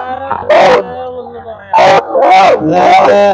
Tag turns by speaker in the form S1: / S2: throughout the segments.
S1: ഒന്ന് പറയാം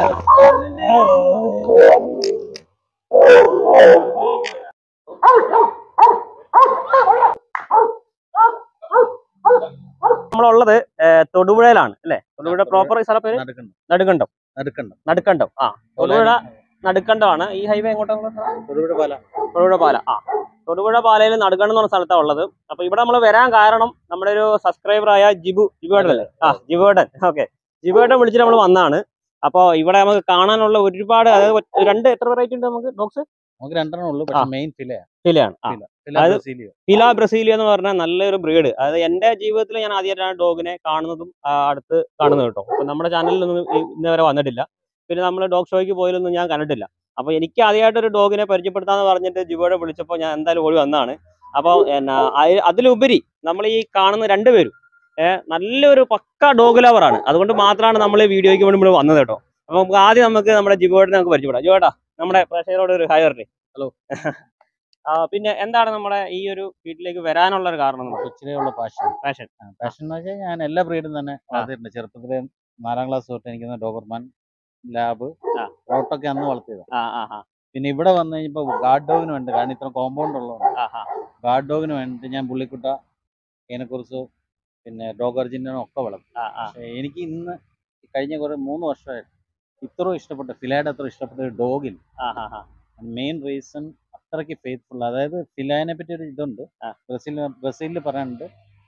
S1: നമ്മളുള്ളത് ഏഹ്, തൊടുപുഴയിലാണ് അല്ലേ തൊടുപുഴ പ്രോപ്പർ സ്ഥലപ്പേര്
S2: നടുക്കണ്ടം
S1: നടുകണ്ടം
S2: നടുക്കണ്ടം
S1: നടുക്കണ്ടം ആ തൊടുപുഴ നടുക്കണ്ടമാണ് ഈ ഹൈവേ എങ്ങോട്ടാണ്
S2: തൊടുപുഴ പാല
S1: തൊടുപുഴ പാല ആ തൊടുപുഴ പാലയിൽ നടുക്കണ്ടം എന്ന് പറഞ്ഞ സ്ഥലത്താണ് ഉള്ളത് അപ്പൊ ഇവിടെ നമ്മൾ വരാൻ കാരണം നമ്മുടെ ഒരു സബ്സ്ക്രൈബർ ആയ ജിബു ജിബുവേട്ടൻ അല്ലേ ആ ജിബുവേട്ടൻ ഓക്കെ ജിബുവേട്ടൻ വിളിച്ചിട്ട് നമ്മൾ വന്നാണ് അപ്പോൾ ഇവിടെ നമുക്ക് കാണാനുള്ള ഒരുപാട് അതായത് ഒറ്റ- രണ്ട് എത്ര വെറൈറ്റി ഉണ്ട് നമുക്ക് ഡോഗ്സ്
S2: നമുക്ക് രണ്ടെണ്ണം ഉള്ളൂ പക്ഷെ മെയിൻ ഫില
S1: ഫിലയാണ് ആ
S2: ഫില ഫില
S1: അത്
S2: ബ്രസീലിയോ
S1: ഫില ബ്രസീലിയ എന്ന് പറഞ്ഞാൽ നല്ലൊരു ബ്രീഡ് അതായത് എന്റെ ജീവിതത്തിൽ ഞാൻ ആദ്യമായിട്ടാണ് ഡോഗിനെ കാണുന്നതും ആ, അടുത്ത് കാണുന്നത് കേട്ടോ അപ്പൊ നമ്മുടെ ചാനലിൽ ഒന്നും ഇ- ഇന്ന് വരെ വന്നിട്ടില്ല പിന്നെ നമ്മൾ ഡോഗ് ഷോയ്ക്ക് പോയാലൊന്നും ഞാൻ കണ്ടിട്ടില്ല അപ്പൊ എനിക്ക് ആദ്യമായിട്ട് ഒരു ഡോഗിനെ പരിചയപ്പെടുത്താന്ന് പറഞ്ഞിട്ട് ജിബോയുടെ വിളിച്ചപ്പോൾ ഞാൻ എന്തായാലും ഓടി വന്നതാണ് അപ്പോൾ എന്നാ അയ- അതിലുപരി നമ്മൾ ഈ കാണുന്ന രണ്ടുപേരും ഏഹ് നല്ലൊരു പക്ക ഡോഗ് ലവറാണ് അതുകൊണ്ട് മാത്രമാണ് നമ്മൾ ഈ വീഡിയോയ്ക്ക് വേണ്ടി ഇവിടെ വന്നത് കേട്ടോ അപ്പൊ നമുക്ക് ആദ്യം നമുക്ക് നമ്മുടെ ജിബോയുടെ നമുക്ക് പരിചയപ്പെടാം ജിബോട്ടാ നമ്മുടെ പ്രേക്ഷകരോട് ഒരു ഹായ് പറഞ്ഞേ
S2: Hello.
S1: ആ പിന്നെ എന്താണ് നമ്മുടെ ഈ ഒരു വീട്ടിലേക്ക് വരാനുള്ള ഒരു കാരണം നമുക്ക്
S2: കൊച്ചിലെയുള്ള പാഷൻ
S1: പാഷൻ
S2: പാഷൻ എന്ന് വെച്ചാൽ ഞാൻ എല്ലാ ബ്രീഡും തന്നെ വളർത്തിയിട്ടുണ്ട് ചെറുപ്പത്തിലെ നാലാം ക്ലാസ് തൊട്ട് എനിക്ക് ഡോബർമാൻ ലാബ്
S1: ആ.
S2: റോട്ടൊക്കെ അന്ന് വളർത്തിയത്
S1: ആ ആ ആ
S2: പിന്നെ ഇവിടെ വന്നു കഴിഞ്ഞപ്പോൾ ഗാർഡ് ഡോഗിന് വേണ്ടി കാരണം ഇത്ര കോമ്പൗണ്ട് ഉള്ളതുകൊണ്ട്
S1: ആ ആ
S2: ഗാർഡ് ഡോഗിന് വേണ്ടിയിട്ട് ഞാൻ പുള്ളിക്കുട്ട ഇതിനെക്കുറിച്ച് പിന്നെ ഡോഗ് അർജന്റീനും ഒക്കെ വളർത്തി
S1: ആ ആ
S2: പക്ഷേ എനിക്ക് ഇന്ന് കഴിഞ്ഞ കുറേ മൂന്ന് വർഷമായിട്ട് ഇത്രയും ഇഷ്ടപ്പെട്ട ഫിലയുടെ അത്ര ഇഷ്ടപ്പെട്ട ഒരു ഡോഗിൽ
S1: ആ ആ ആ
S2: മെയിൻ റീസൺ അത്രയ്ക്ക് ഫെയ്ത്ത്ഫുൾ അതായത് ഫിലാനെ പറ്റി ഒരു ഇതുണ്ട്
S1: ആ.
S2: ബ്രസീൽ ബ്രസീലിൽ പറയാനുണ്ട്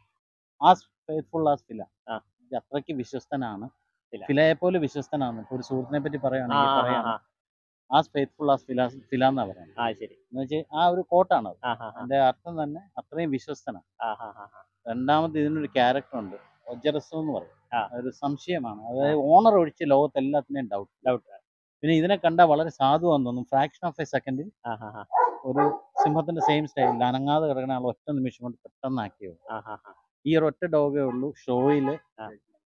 S2: ആസ് ഫെയ്ത്ത്ഫുൾ ആസ് ഫില
S1: ആ.
S2: ഇത് അത്രയ്ക്ക് വിശ്വസ്തനാണ്
S1: ഫില.
S2: ഫിലയെ പോലെ വിശ്വസ്തനാണ് ഇപ്പൊ ഒരു സുഹൃത്തിനെ പറ്റി
S1: ആ
S2: പറയുകയാണെങ്കിൽ
S1: ആ
S2: പറയാം
S1: ആ
S2: ആസ് ഫെയ്ത്ത്ഫുൾ ആസ് ഫില ഫില എന്നാ പറയുന്നത്
S1: ആ ശരി
S2: എന്ന് വെച്ചാൽ ആ ഒരു കോട്ടാണ് അത്
S1: ആ ആ ആ
S2: അതിന്റെ അർത്ഥം തന്നെ അത്രയും വിശ്വസ്തനാണ്
S1: ആ ആ ആ ആ
S2: രണ്ടാമത് ഇതിനൊരു ക്യാരക്ടർ ഉണ്ട് ഒജറസം എന്ന് പറയും
S1: ആ.
S2: അതൊരു സംശയമാണ് അതായത് ഓണർ ഒഴിച്ച് ലോകത്ത് എല്ലാത്തിനെയും ഡൗട്ട്
S1: ഡൗട്ട്
S2: പിന്നെ ഇതിനെ കണ്ടാൽ വളരെ സാധുവാന്ന് തോന്നും ഫ്രാക്ഷൻ ഓഫ് എ സെക്കൻഡിൽ
S1: ആ ആ ആ
S2: ഒരു സിംഹത്തിന്റെ സെയിം സ്റ്റൈലിൽ അനങ്ങാതെ കിടക്കുന്ന ആൾ ഒറ്റ നിമിഷം കൊണ്ട് പെട്ടെന്ന് ആക്കിയത്
S1: ആ ആ ആ
S2: ഈ ഒരു ഒറ്റ ഡോഗേ ഉള്ളൂ ഷോയില്
S1: ആ.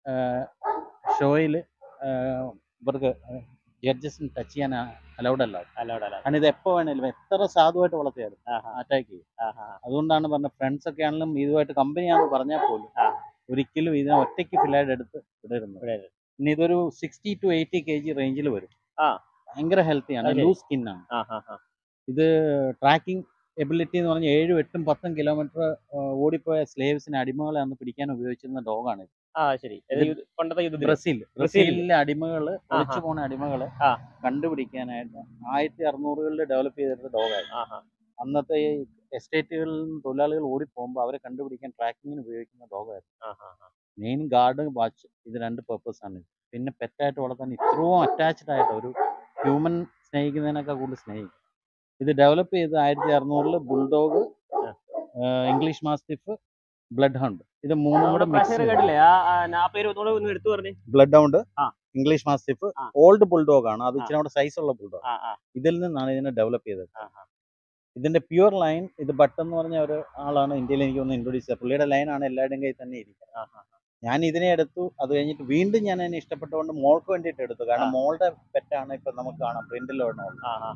S2: ഷോയില് ഇവർക്ക് ജഡ്ജസിന് ടച്ച് ചെയ്യാൻ അലൗഡ് അല്ല
S1: അലോട് അലോട്
S2: കാരണം ഇത് എപ്പോൾ വേണേലും എത്ര സാധുവായിട്ട് വളർത്തിയാലും
S1: ആ ആ
S2: അറ്റാക്ക് ചെയ്യും
S1: ആ ആ
S2: അതുകൊണ്ടാണ് പറഞ്ഞ ഫ്രണ്ട്സ് ഒക്കെ ആണെങ്കിലും ഇതുമായിട്ട് കമ്പനിയാണെന്ന് പറഞ്ഞാൽ പോലും
S1: ആ.
S2: ഒരിക്കലും ഇതിനെ ഒറ്റയ്ക്ക് ഫിലായിട്ട് എടുത്ത് വിടരുന്നത്
S1: വിടരുത്.
S2: ഇനി ഇതൊരു sixty to eighty K G റേഞ്ചിൽ വരും
S1: ആ.
S2: ഭയങ്കര ഹെൽത്തിയാണ്
S1: അത് ശരി.
S2: ലൂസ് സ്കിന്നാണ്
S1: ആ ആ ആ
S2: ഇത് ട്രാക്കിംഗ് എബിലിറ്റി എന്ന് പറഞ്ഞാൽ ഏഴും എട്ടും പത്തും കിലോമീറ്റർ ഓടിപ്പോയ സ്ലേവ്സിനെ അടിമകളെ അന്ന് പിടിക്കാൻ ഉപയോഗിച്ചിരുന്ന ഡോഗാണ് ഇത്
S1: ആ ശരി ഇത് യുദ്ധ- പണ്ടത്തെ യുദ്ധത്തിൽ
S2: ബ്രസീൽ ബ്രസീലിലെ അടിമകള്
S1: ആഹാ.
S2: ഒളിച്ചു പോണ അടിമകളെ
S1: ആ.
S2: കണ്ടുപിടിക്കാനായിട്ട് ആയിരത്തി അറുന്നൂറുകളിൽ ഡെവലപ്പ് ചെയ്തിരുന്ന ഡോഗായിരുന്നു
S1: ആ ആ
S2: അന്നത്തെ ഈ എസ്റ്റേറ്റുകളിൽ നിന്ന് തൊഴിലാളികൾ ഓടിപ്പോകുമ്പോൾ അവരെ കണ്ടുപിടിക്കാൻ ട്രാക്കിങ്ങിന് ഉപയോഗിക്കുന്ന ഡോഗായിരുന്നു
S1: ആ ആ ആ
S2: മെയിൻ ഗാർഡ് വാച്ച് ഇത് രണ്ട് purpose ആണ് ഇത്. പിന്നെ പെറ്റായിട്ട് വളർത്താൻ ഇത്രയും അറ്റാച്ച്ഡ് ആയിട്ട് ഒരു ഹ്യൂമൻ സ്നേഹിക്കുന്നതിനൊക്കെ കൂടുതൽ സ്നേഹിക്കും ഇത് ഡെവലപ്പ് ചെയ്ത് ആയിരത്തി അറുന്നൂറിൽ bulldog English mastiff bloodhound ഇത് മൂന്നും കൂടെ
S1: നമ്മുടെ പ്രേക്ഷകർ
S2: മിക്സ്
S1: കേട്ടില്ലേ ആ ആ, ആ പേര് ഒന്നുകൂടെ ഒന്ന് എടുത്തു പറഞ്ഞേ
S2: ബ്ലഡ് ഹൗണ്ട്
S1: ആ.
S2: ഇംഗ്ലീഷ് മാസ്റ്റിഫ്
S1: ആ.
S2: ഓൾഡ് ബുൾഡോഗ് ആണ് അത്
S1: ആ.
S2: ഇച്ചിരി കൂടെ സൈസ് ഉള്ള ബുൾഡോഗ്
S1: ആ ആ
S2: ഇതിൽ നിന്നാണ് ഇതിനെ ഡെവലപ്പ് ചെയ്തത്
S1: ആ ആ
S2: ഇതിന്റെ പ്യുവർ ലൈൻ ഇത് ബട്ട് എന്ന് പറഞ്ഞ ഒരു ആളാണ് ഇന്ത്യയിൽ എനിക്ക് ഒന്ന് ഇൻട്രൊഡ്യൂസ് ചെയ്തത് പുള്ളിയുടെ ലൈനാണ് എല്ലാവരുടെയും കയ്യിൽ തന്നെ ഇരിക്കുന്നത്
S1: ആ ആ
S2: ഞാൻ ഇതിനെ എടുത്തു അത് കഴിഞ്ഞിട്ട് വീണ്ടും ഞാൻ അതിനെ ഇഷ്ടപ്പെട്ടുകൊണ്ട് മോൾക്ക് വേണ്ടിയിട്ട് എടുത്തു കാരണം
S1: ആ.
S2: മോളുടെ പെറ്റാണ് ഇപ്പൊ നമുക്ക് കാണാം പ്രിന്റിലുള്ള
S1: ആ ആ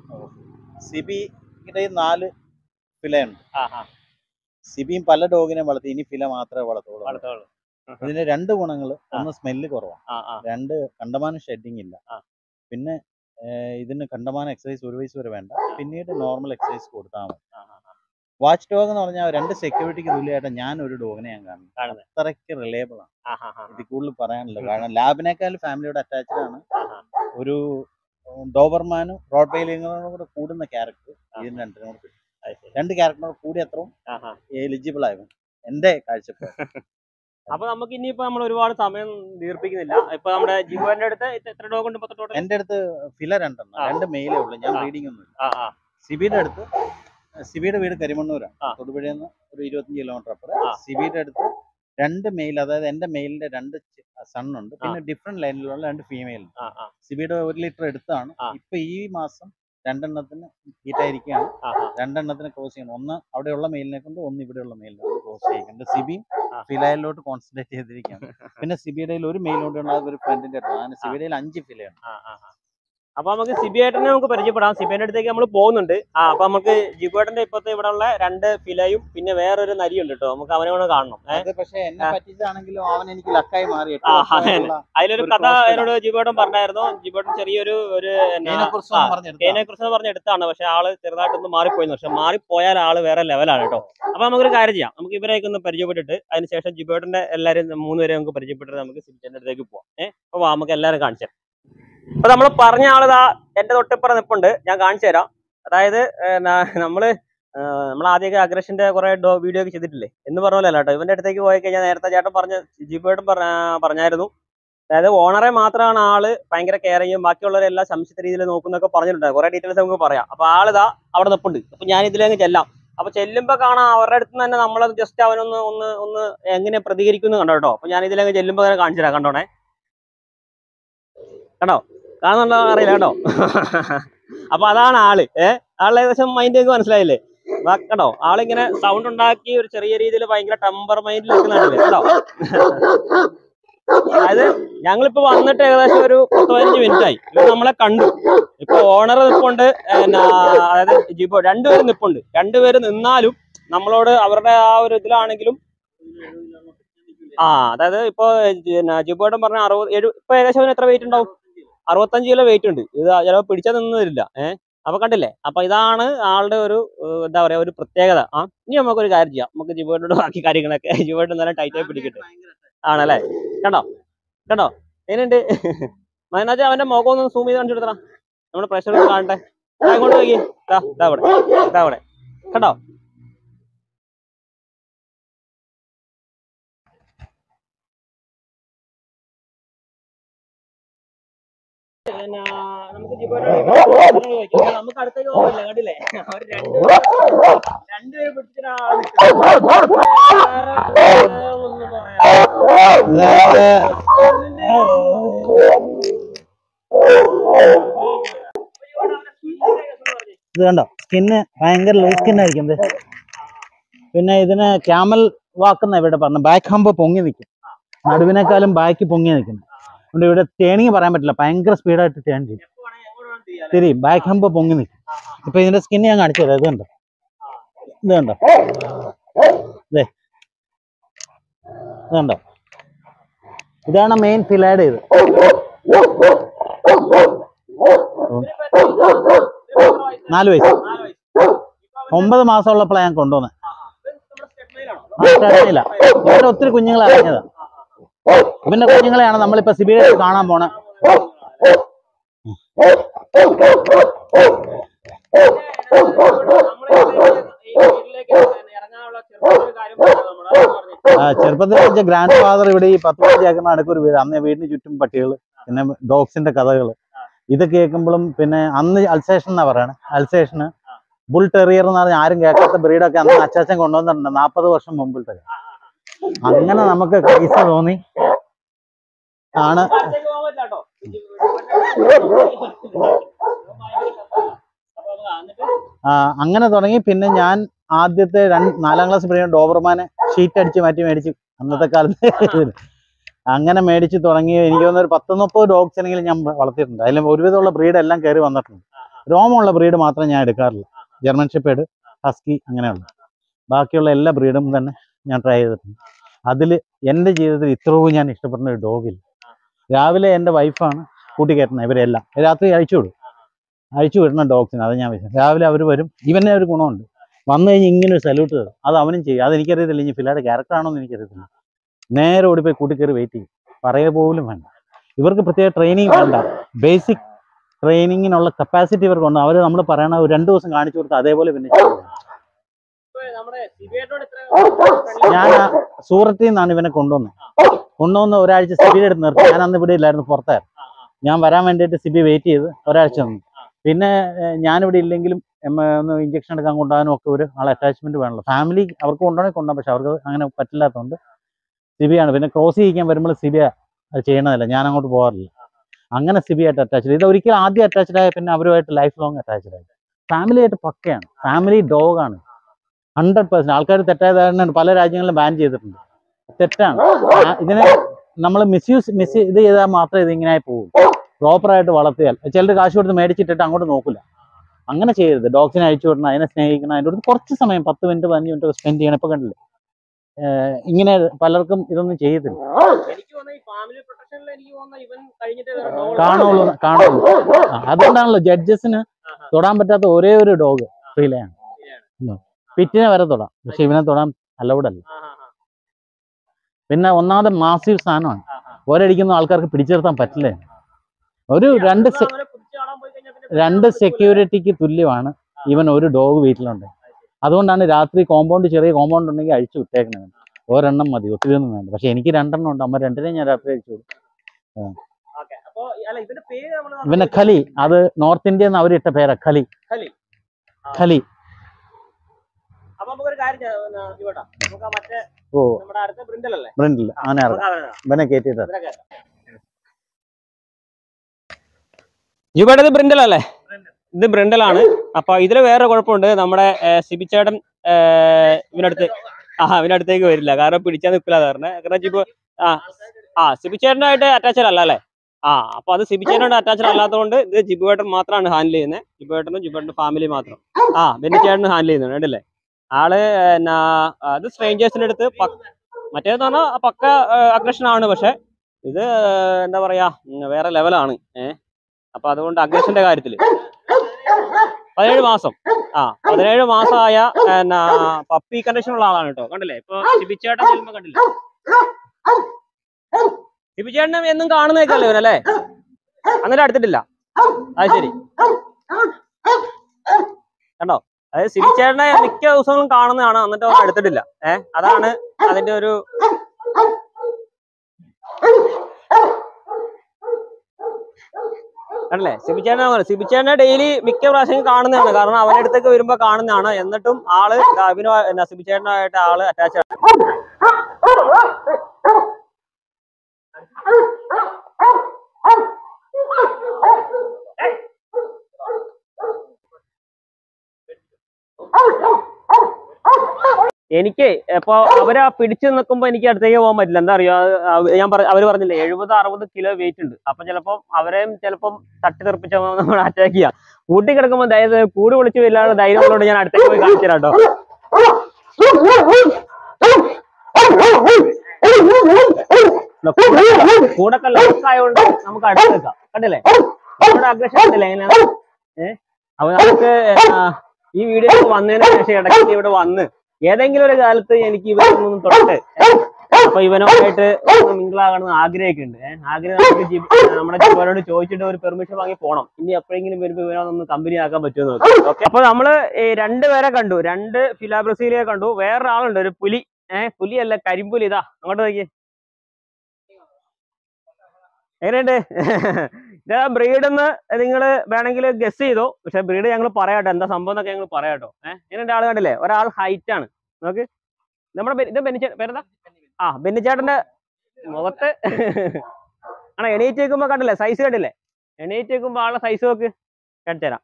S2: സിബിയുടെ നാല് ഫിലയുണ്ട്
S1: ആ ആ
S2: സിബിയും പല ഡോഗിനെ വളർത്തി ഇനി ഫില മാത്രമേ വളർത്തുള്ളൂ
S1: വളർത്തോളൂ
S2: ഇതിന് രണ്ട് ഗുണങ്ങൾ ഒന്ന് സ്മെല്ല് കുറവാണ്
S1: ആ ആ
S2: രണ്ട് കണ്ടമാനം ഷെഡിങ് ഇല്ല
S1: ആ.
S2: പിന്നെ ഏർ ഇതിന് കണ്ടമാനം എക്സസൈസ് ഒരു വയസ്സ് വരെ വേണ്ട പിന്നീട് നോർമൽ എക്സസൈസ് കൊടുത്താൽ മതി
S1: ആ ആ ആ.
S2: വാച്ച് ഡോഗ് എന്ന് പറഞ്ഞാൽ രണ്ട് സെക്യൂരിറ്റിക്ക് തുല്യമായിട്ട് ഞാൻ ഒരു ഡോഗിനെ ഞാൻ കാണുന്നു
S1: കാണുന്നത്
S2: അത്രയ്ക്ക് റിലയബിൾ ആണ്
S1: ആ ആ ആ
S2: ഇതിൽ കൂടുതൽ പറയാനില്ല കാരണം ലാബിനേക്കാൾ ഫാമിലിയോട് അറ്റാച്ച്ഡ് ആണ്
S1: ആ ആ
S2: ഒരു ഡോബർമാനും റോഡ് വെയിലിങ്ങോടും കൂടെ കൂടുന്ന ക്യാരക്ടർ ഇതിന് രണ്ടിനും കൂടെ കിട്ടും
S1: അത് ശരി
S2: രണ്ട് ക്യാരക്ടറിനോട് കൂടി അത്രയും
S1: ആ ആ
S2: എലിജിബിൾ ആയിരുന്നു എന്റെ കാഴ്ചപ്പാട്
S1: അപ്പൊ നമുക്ക് ഇനിയിപ്പോ നമ്മൾ ഒരുപാട് സമയം ദീർപ്പിക്കുന്നില്ല ഇപ്പൊ നമ്മുടെ ജിബോന്റെ അടുത്ത് ഇത് എത്ര ഡോഗ് ഉണ്ട് പത്ത് ടോട്ടൽ
S2: എന്റെ അടുത്ത് ഫില രണ്ടെണ്ണം
S1: ആ.
S2: രണ്ട് മെയിലേ ഉള്ളൂ ഞാൻ
S1: ആ.
S2: ബ്രീഡിംഗ് ഒന്നും ഇല്ല
S1: ആ ആ
S2: സിബിയുടെ അടുത്ത് സിബിയുടെ വീട് കരിമണ്ണൂരാണ്
S1: ആ.
S2: തൊടുപുഴയിൽ നിന്ന് ഒരു ഇരുപത്തഞ്ച് കിലോമീറ്റർ അപ്പുറം
S1: ആ.
S2: സിബിയുടെ അടുത്ത് രണ്ട് മെയിൽ അതായത് എന്റെ മെയിലിന്റെ രണ്ട് സണ്ണുണ്ട് പിന്നെ ഡിഫറെന്റ് ലൈനിലുള്ള രണ്ട് ഫീമെയിൽ
S1: ആ ആ
S2: സിബിയുടെ ഒരു ലിറ്റർ എടുത്താണ്
S1: ആ.
S2: ഇപ്പൊ ഈ മാസം രണ്ടെണ്ണത്തിന് ഹീറ്റായിരിക്കുകയാണ്
S1: ആ ആ
S2: രണ്ടെണ്ണത്തിന് ക്രോസ് ചെയ്യണം ഒന്ന് അവിടെയുള്ള മെയിലിനെ കൊണ്ട് ഒന്ന് ഇവിടെയുള്ള മെയിലിനെ കൊണ്ട് ക്രോസ് ചെയ്യിക്കുന്നുണ്ട് സിബിയും
S1: ആ.
S2: ഫിലയിലോട്ട് കോൺസെൻട്രേറ്റ് ചെയ്തിരിക്കുകയാണ് പിന്നെ സിബിയുടെ ഒരു മെയിൽ കൊണ്ടുള്ള ഒരു ഫ്രണ്ടിന്റെ അടുത്ത് അങ്ങനെ സിബിയുടെ അഞ്ച് ഫിലയാണ്
S1: ആ ആ ആ. അപ്പൊ നമുക്ക് സിബിയേട്ടനെ നമുക്ക് പരിചയപ്പെടാം സിബിയുടെ അടുത്തേക്ക് നമ്മൾ പോകുന്നുണ്ട് ആ അപ്പൊ നമുക്ക് ജിബേട്ടന്റെ ഇപ്പത്തെ ഇവിടെ ഉള്ള രണ്ട് ഫിലയും പിന്നെ വേറൊരു നരിയുണ്ട് കേട്ടോ നമുക്ക് അവനെ കൂടെ കാണണം ഏഹ്
S2: അത് പക്ഷെ എന്നെ പറ്റിച്ചാണെങ്കിലും അവൻ എനിക്ക് ലക്കായി മാറി എട്ട്
S1: ആ,
S2: വർഷമായിട്ടുള്ള
S1: അതിലൊരു
S2: ഒരു
S1: കഥ
S2: crossfit
S1: എന്നോട് ജിബേട്ടൻ പറഞ്ഞായിരുന്നു ജിബേട്ടൻ ചെറിയൊരു ഒരു എന്നാ,
S2: ഇതിനെക്കുറിച്ച്
S1: ആ,
S2: പറഞ്ഞെടുത്ത
S1: ഇതിനെ കുറിച്ച് പറഞ്ഞ എടുത്താണ് പക്ഷെ ആള് ചെറുതായിട്ടൊന്ന് മാറിപ്പോയി പക്ഷെ മാറിപ്പോയാൽ ആള് വേറെ ലെവലാണ് കേട്ടോ അപ്പൊ നമുക്കൊരു കാര്യം ചെയ്യാം നമുക്ക് ഇവരെയൊക്കെ ഒന്ന് പരിചയപ്പെട്ടിട്ട് അതിനുശേഷം ജിബേട്ടന്റെ എല്ലാവരും മൂന്നുപേരെ നമുക്ക് പരിചയപ്പെട്ടിട്ട് നമുക്ക് സിബിന്റെ അടുത്തേക്ക് പോവാം ഏഹ് അപ്പൊ വാ, നമുക്ക് എല്ലാവരും കാണിച്ചു തരാം അപ്പൊ നമ്മൾ പറഞ്ഞ ആളിതാ എന്റെ തൊട്ടിപ്പുറം നിപ്പുണ്ട് ഞാൻ കാണിച്ചു തരാം അതായത് ഏർ, ന- നമ്മള് നമ്മൾ ആദ്യമൊക്കെ അഗ്രഷന്റെ കുറെ വീഡിയോ ഒക്കെ ചെയ്തിട്ടില്ലേ എന്ന് പറഞ്ഞല്ലോ കേട്ടോ ഇവന്റെ അടുത്തേക്ക് പോയി കഴിഞ്ഞാൽ നേരത്തെ ചേട്ടൻ പറഞ്ഞ ജിബേട്ടൻ പറഞ്ഞായിരുന്നു അതായത് ഓണറെ മാത്രമാണ് ആള് ഭയങ്കര കെയറിങ്ങും ബാക്കിയുള്ളവരെല്ലാം സംശയ രീതിയിൽ നോക്കുന്നൊക്കെ പറഞ്ഞിട്ടുണ്ട് കുറെ ഡീറ്റെയിൽസ് നമുക്ക് പറയാം അപ്പൊ ആളിതാ അവിടെ നിപ്പുണ്ട് അപ്പൊ ഞാൻ ഇതിലേക്ക് ചെല്ലാം അപ്പൊ ചെല്ലുമ്പോ കാണാം അവരുടെ അടുത്ത് നിന്ന് തന്നെ നമ്മളത് ജസ്റ്റ് അവനൊന്ന് ഒന്ന് ഒന്ന് എങ്ങനെ പ്രതികരിക്കുന്നു കണ്ടോ കേട്ടോ അപ്പൊ ഞാൻ ഇതിലേക്ക് ചെല്ലുമ്പോ അങ്ങനെ കാണിച്ചു തരാം കണ്ടോണേ കണ്ടോ കാണുന്നുണ്ടോ അറിയില്ല കേട്ടോ അപ്പൊ അതാണ് ആള് ഏഹ് ആളെ ഏകദേശം മൈൻഡ് ഒക്കെ മനസ്സിലായില്ലേ ദാ കണ്ടോ ആളിങ്ങനെ സൗണ്ട് ഉണ്ടാക്കി ഒരു ചെറിയ രീതിയിൽ ഭയങ്കര ടെമ്പർ മൈൻഡിൽ നിൽക്കുന്നുണ്ടല്ലേ കേട്ടോ അതായത് ഞങ്ങളിപ്പോ വന്നിട്ട് ഏകദേശം ഒരു പത്ത് പതിനഞ്ച് മിനിറ്റ് ആയി ഇവർ നമ്മളെ കണ്ടു ഇപ്പൊ ഓണർ നിപ്പുണ്ട് എന്നാ അതായത് ജിബോ രണ്ടുപേരും നിപ്പുണ്ട് രണ്ടുപേരും നിന്നാലും നമ്മളോട് അവരുടെ ആ ഒരു ഇതിലാണെങ്കിലും ആ അതായത് ഇപ്പൊ ജിബോട്ടൻ പറഞ്ഞ അറുപത് എഴു ഇപ്പൊ ഏകദേശം അവന് എത്ര വെയിറ്റ് ഉണ്ടാവും അറുപത്തഞ്ച് കിലോ വെയിറ്റ് ഉണ്ട് ഇത് ചിലപ്പോൾ പിടിച്ചാൽ നിന്ന് തരില്ല ഏഹ് അപ്പൊ കണ്ടില്ലേ അപ്പൊ ഇതാണ് ആളുടെ ഒരു ഏഹ്, എന്താ പറയാ ഒരു പ്രത്യേകത ആ ഇനി നമുക്കൊരു കാര്യം ചെയ്യാം നമുക്ക് ജിബോട്ടോട് ബാക്കി കാര്യങ്ങളൊക്കെ ജിബോട്ട് നല്ല ടൈറ്റായി പിടിക്കട്ടെ ആണല്ലേ കണ്ടോ കണ്ടോ എങ്ങനെയുണ്ട് മൈനാജ് അവന്റെ മുഖം ഒന്ന് സൂം ചെയ്ത് കാണിച്ചു കൊടുത്തണം നമ്മുടെ പ്രഷർ കാണട്ടെ ദാ ഇങ്ങോട്ട് നോക്കി ദാ ദാ അവിടെ ദാ അവിടെ കണ്ടോ പിന്നെ നമുക്ക് ജിബോട്ട് നമുക്ക് അടുത്തേക്ക് പോകില്ല കണ്ടില്ലേ അവർ രണ്ടുപേരും രണ്ടുപേരും പിടിച്ചിട്ടാ ഒന്നും പറയാ
S3: ഇത് കണ്ടോ സ്കിന്ന് ഭയങ്കര ലൂസ് സ്കിന്നായിരിക്കും ഇത് പിന്നെ ഇതിന് ക്യാമൽ വാക്കുന്ന ഇവിടെ പറഞ്ഞു ബാക്ക് ഹമ്പ് പൊങ്ങി നിൽക്കും നടുവിനേക്കാളും ബാക്ക് പൊങ്ങി നിൽക്കുന്നു അതുകൊണ്ട് ഇവിടെ ടേണിങ് പറയാൻ പറ്റില്ല ഭയങ്കര സ്പീഡായിട്ട് ടേൺ ചെയ്യും തിരിയും ബാക്ക് ഹമ്പ് പൊങ്ങി നിൽക്കും ഇപ്പൊ ഇതിന്റെ സ്കിന്ന് ഞാൻ കാണിച്ചു തരാം ഇത് കണ്ടോ ഇത് കണ്ടോ ദേ. ഇത് കണ്ടോ ഇതാണ് മെയിൻ ഫിലാഡ് ചെയ്ത് നാല് വയസ്സ് ഒമ്പത് മാസമുള്ളപ്പോഴാണ് ഞാൻ കൊണ്ടുവന്നത് ഇല്ല ഇവിടെ ഒത്തിരി കുഞ്ഞുങ്ങൾ ഇറങ്ങിയതാ ഇവന്റെ കുഞ്ഞുങ്ങളെയാണ് നമ്മളിപ്പോ സിബിഐ കാണാൻ പോണേ ആ, ചെറുപ്പത്തിൽ വെച്ച ഗ്രാൻഡ് ഫാദർ ഇവിടെ ഈ പത്ത് പതിനഞ്ച് ഏക്കറിന് അടുക്ക് ഒരു വീട് അന്ന് വീടിന് ചുറ്റും പട്ടികൾ പിന്നെ ഡോഗ്സിന്റെ കഥകൾ ഇത് കേൾക്കുമ്പോഴും പിന്നെ അന്ന് അൽസേഷൻ എന്നാ പറയണേ അൽസേഷന് ബുൾ ടെറിയർ എന്ന് പറഞ്ഞാൽ ആരും കേൾക്കാത്ത ബ്രീഡൊക്കെ അന്ന് അച്ചാച്ചൻ കൊണ്ടുവന്നിട്ടുണ്ട് നാൽപ്പത് വർഷം മുമ്പിലത്തെ അങ്ങനെ നമുക്ക് പൈസ തോന്നി ആണ് ആ, അങ്ങനെ തുടങ്ങി പിന്നെ ഞാൻ ആദ്യത്തെ രണ്ട് നാലാം ക്ലാസ് പഠിക്കുന്ന ഡോബർമാനെ ഷീറ്റ് അടിച്ച് മാറ്റി മേടിച്ചു അന്നത്തെ കാലത്ത് ഇതിന്. അങ്ങനെ മേടിച്ച് തുടങ്ങി എനിക്ക് തോന്നുന്നു ഒരു പത്ത് മുപ്പത് ഡോഗ്സിനെങ്കിലും ഞാൻ വളർത്തിയിട്ടുണ്ട് അതിൽ ഒരുവിധമുള്ള ബ്രീഡ് എല്ലാം കയറി വന്നിട്ടുണ്ട് രോമമുള്ള ബ്രീഡ് മാത്രം ഞാൻ എടുക്കാറില്ല ജർമ്മൻ ഷെപ്പേഡ് ഹസ്കി അങ്ങനെയുള്ള ബാക്കിയുള്ള എല്ലാ ബ്രീഡും തന്നെ ഞാൻ ട്രൈ ചെയ്തിട്ടുണ്ട് അതിൽ എൻ്റെ ജീവിതത്തിൽ ഇത്രയും ഞാൻ ഇഷ്ടപ്പെടുന്ന ഒരു ഡോഗില്ല രാവിലെ എൻ്റെ വൈഫാണ് കൂട്ടിക്കയറ്റുന്നത് ഇവരെല്ലാം രാത്രി അഴിച്ചു വിടും അഴിച്ചു വിടുന്ന ഡോഗ്സിന് അത് ഞാൻ വിശ്വസിക്കും രാവിലെ അവർ വരും ഇവനെ ഒരു ഗുണമുണ്ട് വന്നു കഴിഞ്ഞ് ഇങ്ങനെ ഒരു സല്യൂട്ട് തരും അത് അവനും ചെയ്യും അത് എനിക്കറിയത്തില്ല ഇനി പിള്ളേരുടെ ക്യാരക്ടർ ആണോ എന്ന് എനിക്കറിയത്തില്ല നേരെ ഓടിപ്പോയി കൂട്ടിക്കയറി വെയിറ്റ് ചെയ്യും പറയുക പോലും വേണ്ട ഇവർക്ക് പ്രത്യേക ട്രെയിനിങ് വേണ്ട ബേസിക് ട്രെയിനിങ്ങിനുള്ള കപ്പാസിറ്റി ഇവർക്കുണ്ട് അവർ നമ്മൾ പറയണ ഒരു രണ്ട് ദിവസം കാണിച്ചു കൊടുത്ത് അതേപോലെ പിന്നെ ചെയ്യും. ഞാൻ ആ സൂറത്തിൽ നിന്നാണ് ഇവനെ കൊണ്ടുവന്നത് കൊണ്ടുവന്ന് ഒരാഴ്ച സിബിയുടെ അടുത്ത് നിർത്തി ഞാൻ അന്ന് ഇവിടെ ഇല്ലായിരുന്നു പുറത്തായിരുന്നു ഞാൻ വരാൻ വേണ്ടിയിട്ട് സിബി വെയിറ്റ് ചെയ്ത് ഒരാഴ്ച വന്നു പിന്നെ ഏഹ്, ഞാനിവിടെ ഇല്ലെങ്കിലും എം, ഒന്ന് ഇഞ്ചക്ഷൻ എടുക്കാൻ കൊണ്ടുപോകാനും ഒക്കെ ഒരു ആൾ അറ്റാച്ച്മെന്റ് വേണമല്ലോ ഫാമിലി അവർക്ക് കൊണ്ടുപോകണമെങ്കിൽ കൊണ്ടുപോകാം പക്ഷെ അവർക്ക് അങ്ങനെ പറ്റില്ലാത്തതുകൊണ്ട് സിബിയാണ് പിന്നെ ക്രോസ് ചെയ്യിക്കാൻ വരുമ്പോൾ സിബിയ അത് ചെയ്യണതല്ല ഞാൻ അങ്ങോട്ട് പോകാറില്ല അങ്ങനെ സിബിയായിട്ട് അറ്റാച്ച്ഡ് ഇത് ഒരിക്കലും ആദ്യം അറ്റാച്ച്ഡ് ആയ പിന്നെ അവരുമായിട്ട് ലൈഫ് ലോങ് അറ്റാച്ച്ഡ് ആയി ഫാമിലി ആയിട്ട് പക്കയാണ് ഫാമിലി ഡോഗാണ് ഹൺഡ്രഡ് പെർസെന്റ് ആൾക്കാർ തെറ്റായ ധാരണ പല രാജ്യങ്ങളിലും ബാൻ ചെയ്തിട്ടുണ്ട് തെറ്റാണ് ആ, ഇതിനെ നമ്മൾ മിസ്യൂസ് മിസ് ഇത് ചെയ്താൽ മാത്രമേ ഇത് ഇങ്ങനെ പോകും പ്രോപ്പറായിട്ട് വളർത്തിയാൽ ചിലർ കാശ് കൊടുത്ത് മേടിച്ചിട്ടിട്ട് അങ്ങോട്ട് നോക്കില്ല അങ്ങനെ ചെയ്യരുത് ഡോഗ്സിനെ അഴിച്ചു വിടണം അതിനെ സ്നേഹിക്കണം അതിൻ്റെ അടുത്ത് കുറച്ച് സമയം പത്ത് മിനിറ്റ് പതിനഞ്ച് മിനിറ്റ് സ്പെൻഡ് ചെയ്യണം ഇപ്പൊ കണ്ടില്ലേ ഏഹ് ഇങ്ങനെ പലർക്കും ഇതൊന്നും ചെയ്യത്തില്ല
S1: എനിക്ക് തോന്നുന്നു ഈ ഫാമിലി പ്രൊട്ടക്ഷനിൽ എനിക്ക് തോന്നുന്നു ഇവൻ കഴിഞ്ഞിട്ട് വേറെ dog ഉള്ളൂ.
S3: കാണുള്ളൂ കാണുള്ളൂ ആ, അതുകൊണ്ടാണല്ലോ ജഡ്ജസിന് തൊടാൻ പറ്റാത്ത ഒരേ ഒരു ഡോഗ് ഫ്രീലയാണ് പിറ്റിനെ വരെ തൊടാം പക്ഷെ ഇവനെ തൊടാൻ അലൗഡ് അല്ല
S1: ആ, ആ, ആ,
S3: പിന്നെ ഒന്നാമത് മാസീവ് സാധനമാണ്
S1: ആ, ആ.
S3: ഒരടിക്കുന്ന ആൾക്കാർക്ക് പിടിച്ചു നിർത്താൻ പറ്റില്ല ഒരു രണ്ട്
S1: നമ്മള്
S3: സെ-
S1: അവനെ പിടിച്ച് കാണാൻ പോയി കഴിഞ്ഞാൽ പിന്നെ
S3: രണ്ട്
S1: പിടിച്ച്
S3: സെക്യൂരിറ്റിക്ക് തുല്യമാണ് ഇവൻ ഒരു ഡോഗ് വീട്ടിലുണ്ട് അതുകൊണ്ടാണ് രാത്രി കോമ്പൗണ്ട് ചെറിയ കോമ്പൗണ്ട് ഉണ്ടെങ്കിൽ അഴിച്ചു വിട്ടേക്കണത് ഒരെണ്ണം മതി ഒത്തിരി ഒന്നും വേണ്ട പക്ഷെ എനിക്ക് രണ്ടെണ്ണം ഉണ്ട് അമ്മ രണ്ടിനെയും ഞാൻ രാത്രി അഴിച്ചു കൊടുക്കും
S1: ഓക്കേ. അപ്പൊ അല്ല ഇവന്റെ പേര് നമ്മള്
S3: ഇവനെ ഖലി അത് നോർത്ത് ഇന്ത്യയിൽ നിന്ന് അവരിട്ട പേരാ ഖലി
S1: ഖലി. ആ.
S3: ഖലി
S1: അപ്പൊ നമുക്കൊരു കാര്യം ചെയ്യാം, പിന്നെ ഇവട്ടാ. നമുക്ക് ആ മറ്റേ
S3: ഓ
S1: നമ്മുടെ അടുത്ത ബ്രിണ്ടലല്ലേ
S3: ബ്രിണ്ടിൽ അങ്ങനെ ഇറങ്ങും
S1: നമുക്ക് അവനെ-
S3: ഇവനെ കയറ്റിയിട്ട്
S1: ഇവനെ കേറ്റാം. ഇവിടെ ഇത് ബ്രിണ്ടലല്ലേ ഇത് ബ്രിണ്ടലാണ് അപ്പൊ ഇതില് വേറെ കുഴപ്പമുണ്ട് നമ്മുടെ ഏർ, സിബിച്ചേട്ടൻ ഏർ, ഇവനടുത്ത് ആ ഇവനടുത്തേക്ക് വരില്ല കാരണം പിടിച്ചാൽ നിൽക്കില്ല പറഞ്ഞത് കാരണം ജിബു ആ ആ സിബിച്ചേട്ടനായിട്ട് അറ്റാച്ചഡ് അല്ല അല്ലേ ആ അപ്പൊ അത് സിബിച്ചേട്ടനോട് അറ്റാച്ചഡ് അല്ലാത്തതുകൊണ്ട് ഇത് ജിബുവേട്ടൻ മാത്രമാണ് ഹാൻഡിൽ ചെയ്യുന്നത് ജിബുവേട്ടനും ജിബുവേട്ടൻ്റെ ഫാമിലി മാത്രം ആ ബെന്നിച്ചേട്ടനും ഹാൻഡിൽ ചെയ്യുന്നുണ്ട് കണ്ടില്ലേ ആള് എന്നാ അത് സ്ട്രേഞ്ചേഴ്സിന്റെ അടുത്ത് പക്ക- മറ്റേന്ന് പറഞ്ഞാൽ പക്ക അഗ്രഷൻ ആണ് പക്ഷെ ഇത് ഏർ, എന്താ പറയാ ഉം, വേറെ ലെവലാണ് ഏഹ് അപ്പൊ അതുകൊണ്ട് അഗ്രഷന്റെ കാര്യത്തില് പതിനേഴ് മാസം ആ പതിനേഴ് മാസമായ എന്നാ പപ്പി കണ്ടീഷൻ ഉള്ള ആളാണ് കേട്ടോ കണ്ടില്ലേ ഇപ്പൊ ശിബിച്ചേട്ടൻ ചെല്ലുമ്പോ കണ്ടില്ലേ ശിബിച്ചേട്ടനെ എന്നും കാണുന്നേക്കല്ലേ ഇവനല്ലേ അന്നേരം അടുത്തിട്ടില്ല അത് ശരി കണ്ടോ അതായത് ശിബിച്ചേട്ടനെ മിക്ക ദിവസങ്ങളും കാണുന്നതാണ് എന്നിട്ട് അവൻ എടുത്തിട്ടില്ല ഏഹ് അതാണ് അതിന്റെ ഒരു അല്ലേ സിബിച്ചേട്ടനെ അങ്ങനെ സിബിച്ചേട്ടനെ ഡെയിലി മിക്ക പ്രാവശ്യം കാണുന്നതാണ് കാരണം അവന്റെ അടുത്തേക്ക് വരുമ്പോ കാണുന്നതാണ് എന്നിട്ടും ആള് അഭിനോ എന്നാ സിബിച്ചേട്ടനായിട്ട് ആള് അറ്റാച്ച് ആണ് എനിക്ക് ഇപ്പൊ അവരാ പിടിച്ചു നിൽക്കുമ്പോ എനിക്ക് അടുത്തേക്ക് പോകാൻ പറ്റില്ല എന്താ അറിയോ അത് അവ- ഞാൻ പറ അവര് പറഞ്ഞില്ലേ എഴുപത് അറുപത് കിലോ വെയിറ്റ് ഉണ്ട് അപ്പൊ ചിലപ്പം അവരെയും ചിലപ്പം തട്ടി തെറിപ്പിച്ച നമ്മൾ അറ്റാക്ക് ചെയ്യാം കൂട്ടി കിടക്കുമ്പോ ധൈര്യം കൂട് വിളിച്ച് വല്ലാതെ ധൈര്യം ഉള്ളതുകൊണ്ട് ഞാൻ അടുത്തേക്ക് പോയി കാണിച്ചു തരാം കേട്ടോ കൂടൊക്കെ ലോക്ക് ആയതുകൊണ്ട് നമുക്ക് അടുത്ത് നിൽക്കാം കണ്ടില്ലേ നമ്മുടെ അഗ്രഷൻ കണ്ടില്ലേ എങ്ങനെയാണ് ഏഹ് അപ്പൊ നമുക്ക് ആ, ഈ വീഡിയോ വന്നതിന് ശേഷം ഇടയ്ക്ക് ഇവിടെ വന്ന് ഏതെങ്കിലും ഒരു കാലത്ത് എനിക്ക് ഇവരൊന്നും തൊട്ട് അപ്പൊ ഇവനുമായിട്ട് മിങ്കിളാകണമെന്ന് ആഗ്രഹിക്കുന്നുണ്ട് ഏഹ് ആഗ്രഹം നമുക്ക് ജി- നമ്മുടെ ജീവനോട് ചോദിച്ചിട്ട് ഒരു പെർമിഷൻ വാങ്ങി പോണം ഇനി എപ്പോഴെങ്കിലും വരുമ്പോ ഇവനൊന്ന് കമ്പനി ആക്കാൻ പറ്റുമെന്ന് നോക്കാം ഓക്കെ അപ്പൊ നമ്മള് ഈ രണ്ടുപേരെ കണ്ടു രണ്ട് ഫിലാബ്രസീലിയെ കണ്ടു വേറൊരാളുണ്ട് ഒരു പുലി ഏഹ് പുലിയല്ല കരിമ്പുലി ഇതാ അങ്ങോട്ട് നോക്കി എങ്ങനെയുണ്ട് ഇതാ ബ്രീഡെന്ന് നിങ്ങൾ വേണമെങ്കിൽ ഗസ് ചെയ്തോ പക്ഷെ ബ്രീഡ് ഞങ്ങൾ പറയാട്ടോ എന്താ സംഭവം എന്നൊക്കെ ഞങ്ങൾ പറയാട്ടോ ഏഹ് എങ്ങനെയുണ്ട് ആൾ കണ്ടില്ലേ ഒരാൾ ഹൈറ്റ് ആണ് നോക്ക് നമ്മുടെ ബെ- ഇത് ബെന്നിച്ചേ പേരെന്താ ആ ബെന്നിച്ചേട്ടന്റെ മുഖത്ത് ആണോ എണീറ്റ് വെക്കുമ്പോ കണ്ടില്ലേ സൈസ് കണ്ടില്ലേ എണീറ്റ് വെക്കുമ്പോ ആളുടെ സൈസ് നോക്ക് കാണിച്ചു തരാം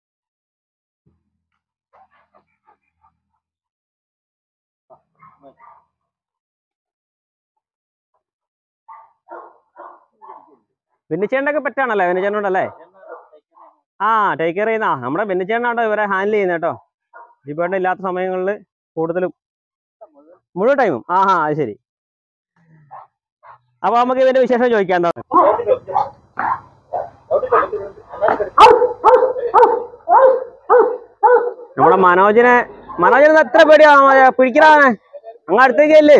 S1: ബെന്നിച്ചേട്ടനൊക്കെ പറ്റാണല്ലേ ബെന്നിച്ചേട്ടനോടല്ലേ ആ ടേക്ക് കെയർ ചെയ്യുന്ന ആ, നമ്മുടെ ബെന്നിച്ചേട്ടനാട്ടോ ഇവരെ ഹാൻഡിൽ ചെയ്യുന്നത് കേട്ടോ ജിബേട്ടൻ ഇല്ലാത്ത സമയങ്ങളിൽ കൂടുതലും മുഴുവൻ ടൈമും ആ ആ അത് ശരി അപ്പൊ നമുക്ക് ഇതിന്റെ വിശേഷം ചോദിക്കാം എന്താ നമ്മുടെ മനോജിനെ മനോജിന് എത്ര പേടിയാ പിടിക്കലാണ് അങ്ങ് അടുത്തേക്ക് അല്ലേ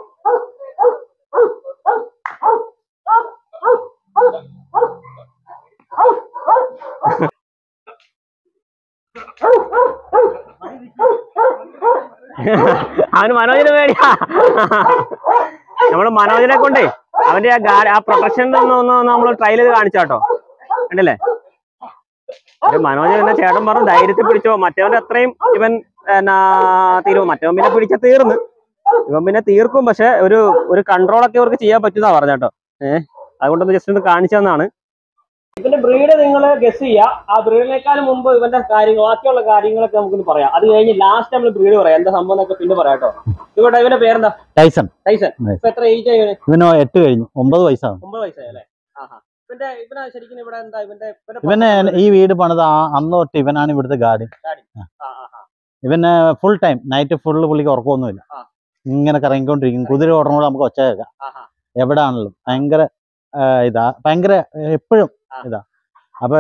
S1: അവന് മനോജിനെ പേടിയാ നമ്മള് മനോജിനെ കൊണ്ടേ അവന്റെ ആ ഗാ ആ പ്രൊട്ടക്ഷൻ ഒന്ന് ഒന്ന് നമ്മൾ ട്രയൽ ചെയ്ത് കാണിച്ചാട്ടോ കണ്ടില്ലേ ഇത് മനോജ് പിന്നെ ചേട്ടൻ പറഞ്ഞു ധൈര്യത്തിൽ പിടിച്ചോ മറ്റവന്റെ അത്രയും ഇവൻ എന്നാ തീരും മറ്റവൻ പിന്നെ പിടിച്ച തീർന്ന് ഇവൻ പിന്നെ തീർക്കും പക്ഷെ ഒരു ഒരു കൺട്രോൾ ഒക്കെ ഇവർക്ക് ചെയ്യാൻ പറ്റുന്ന പറഞ്ഞാട്ടോ ഏഹ് അതുകൊണ്ടൊന്ന് ജസ്റ്റ് ഒന്ന് കാണിച്ചു തന്നാണ് ഇവന്റെ ബ്രീഡ് നിങ്ങൾ ഗസ് ചെയ്യുക ആ ബ്രീഡിനേക്കാളും മുമ്പ് ഇവന്റെ കാര്യങ്ങൾ ബാക്കിയുള്ള കാര്യങ്ങളൊക്കെ നമുക്കൊന്ന് പറയാം അത് കഴിഞ്ഞ് ലാസ്റ്റ് നമ്മൾ ബ്രീഡ് പറയാം എന്താ സംഭവം എന്നൊക്കെ പിന്നെ പറയാം കേട്ടോ ഇവിടെ ഇവന്റെ പേരെന്താ
S3: ടൈസൺ
S1: ടൈസൺ ഇപ്പൊ എത്ര ഏജ് ആയി ഇവന്?
S3: ഇവനോ എട്ട് കഴിഞ്ഞു ഒമ്പത് വയസ്സാണ്
S1: ഒമ്പത് വയസ്സായി അല്ലേ ആഹാ ഇപ്പൊ ഇവന്റെ ഇവനെ ശരിക്കും ഇവിടെ എന്താ ഇവന്റെ ഇവന്റെ
S3: ഇവന് ഈ വീട് പണിത് ആ- അന്ന് തൊട്ട് ഇവനാണ് ഇവിടുത്തെ ഗാർഡിയൻ
S1: ആ, ആ, ആ.
S3: ഇവന് ഫുൾ ടൈം നൈറ്റ് ഫുള്ള് പുള്ളിക്ക് ഉറക്കമൊന്നുമില്ല
S1: ആ.
S3: ഇങ്ങനെ കറങ്ങിക്കൊണ്ടിരിക്കും കുതിര ഓടണോട് നമുക്ക് ഒച്ച കേൾക്കാം
S1: ആഹാ.
S3: എവിടാണല്ലോ ഭയങ്കര ആ, ഇതാ ഭയങ്കര എപ്പോഴും
S1: ആ.
S3: ഇതാ അപ്പൊ